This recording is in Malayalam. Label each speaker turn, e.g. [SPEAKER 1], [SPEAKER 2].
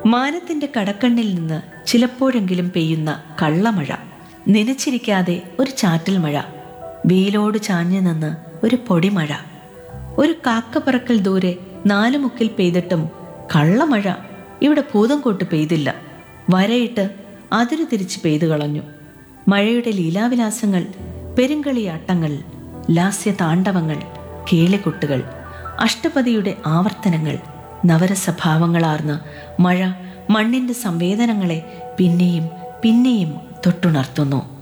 [SPEAKER 1] മാനത്തിന്റെ കടക്കണ്ണിൽ നിന്ന് ചിലപ്പോഴെങ്കിലും പെയ്യുന്ന കള്ളമഴ നനച്ചിരിക്കാതെ ഒരു ചാറ്റൽ മഴ വെയിലോട് ചാഞ്ഞു നിന്ന് ഒരു പൊടിമഴ ഒരു കാക്കപ്പറക്കൽ ദൂരെ നാലു മുക്കിൽ പെയ്തിട്ടും കള്ളമഴ ഇവിടെ ഭൂതം കൊട്ട് പെയ്തില്ല വരയിട്ട് അതിരു തിരിച്ച് പെയ്തു കളഞ്ഞു മഴയുടെ ലീലാവിലാസങ്ങൾ പെരുങ്കളിയാട്ടങ്ങൾ ലാസ്യ താണ്ഡവങ്ങൾ കേളികൊട്ടുകൾ അഷ്ടപതിയുടെ ആവർത്തനങ്ങൾ നവരസഭാവങ്ങളാർന്ന് മഴ മണ്ണിന്റെ സംവേദനങ്ങളെ പിന്നെയും പിന്നെയും തൊട്ടുണർത്തുന്നു